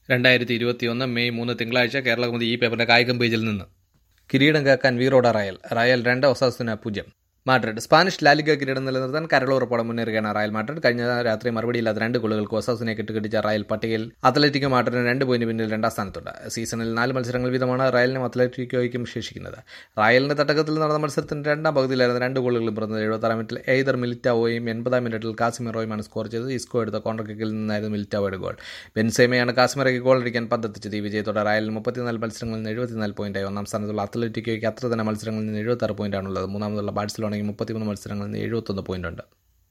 രണ്ടായിരത്തി ഇരുപത്തിയൊന്ന് മെയ് മൂന്ന് തിങ്കളാഴ്ച കേരളകൗമുദി ഈ പേപ്പറിന്റെ കായികം പേജിൽ നിന്ന് കിരീടം കാക്കാൻ വീറോഡ റയൽ റയൽ രണ്ട് ഒസാസുന പൂജ്യം മാഡ്രിഡ് സ്പാനിഷ് ലാലിഗ കിരീടം നിലനിർത്താൻ കരൾ ഉറപ്പോടെ മുന്നേറുകയാണ് റയൽ മാഡ്രിഡ് കഴിഞ്ഞ രാത്രി മറുപടിയില്ലാത്ത രണ്ട് ഗോളുകൾക്ക് ഒസാസുനെ കെട്ടുകടിച്ച റയൽ പട്ടികയിൽ അത്ലറ്റിക്കോ മാഡ്രിഡിന് രണ്ട് പോയിന്റ് പിന്നിൽ രണ്ടാം സ്ഥാനത്തുണ്ട് സീസണിൽ നാല് മത്സരങ്ങൾ വീതമാണ് റയലിനും അത്ലറ്റിക്കോയ്ക്കും ശേഷിക്കുന്നത് റയലിന്റെ തട്ടകത്തിൽ നടന്ന മത്സരത്തിന്റെ രണ്ടാം പകുതിയിലായിരുന്നു രണ്ട് ഗോളുകളും പിറന്നത് എഴുപത്താറാം മിനിറ്റിൽ എയ്തർ മിലിറ്റാവോയും എൺപതാം മിനിറ്റിൽ കാസിമിറോയുമാണ് സ്കോർ ചെയ്തത് ഇസ്കോ എടുത്ത കോർണർ കിക്കിൽ നിന്നായിരുന്നു മിലിറ്റാവോയുടെ ഗോൾ ബെൻസേമയാണ് കാസിമിറയ്ക്ക് ഗോൾ അടിക്കാൻ പദ്ധതിച്ചത് ഈ വിജയത്തോടെ റയലിന് മുപ്പത്തിനാല് മത്സരങ്ങളിൽ നിന്ന് എഴുപത്തിനാല് പോയിന്റായി ഒന്നാം സ്ഥാനത്തുള്ള അത്ലറ്റിക്കോയ്ക്ക് അത്ര തന്നെ മത്സരങ്ങളിൽ നിന്ന് എഴുപത്താറ് പോയിന്റാണുള്ളത് മൂന്നാമതുള്ള ബാഴ്സലോണയ്ക്ക് മുപ്പത്തിമൂന്ന് മത്സരങ്ങളിൽ നിന്ന് എഴുപത്തൊന്ന് പോയിന്റുണ്ട്